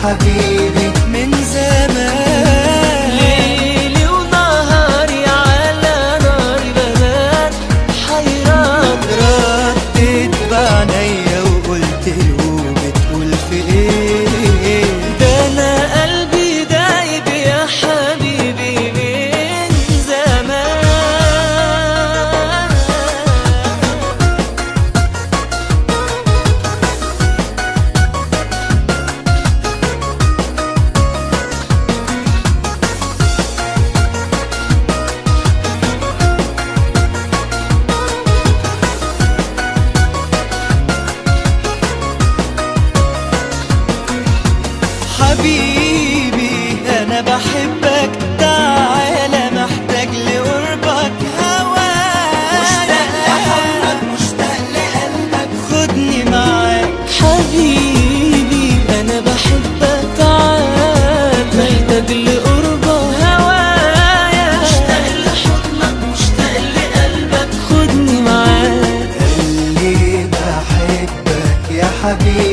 حبيبي من زمان ليلي ونهاري على ناري بنات حيران ردت بعينيا وقلت له بتقول في ايه ده انا قلبي دايب يا حبيبي من زمان حبيبي انا بحبك تعالى محتاج لقربك هوايا مشتاق لقلبك خدني معاك حبيبي انا بحبك تعال محتاج لقربك هوايا مشتاق لحضنك مشتاق لقلبك خدني معاك اللي بحبك يا حبيبي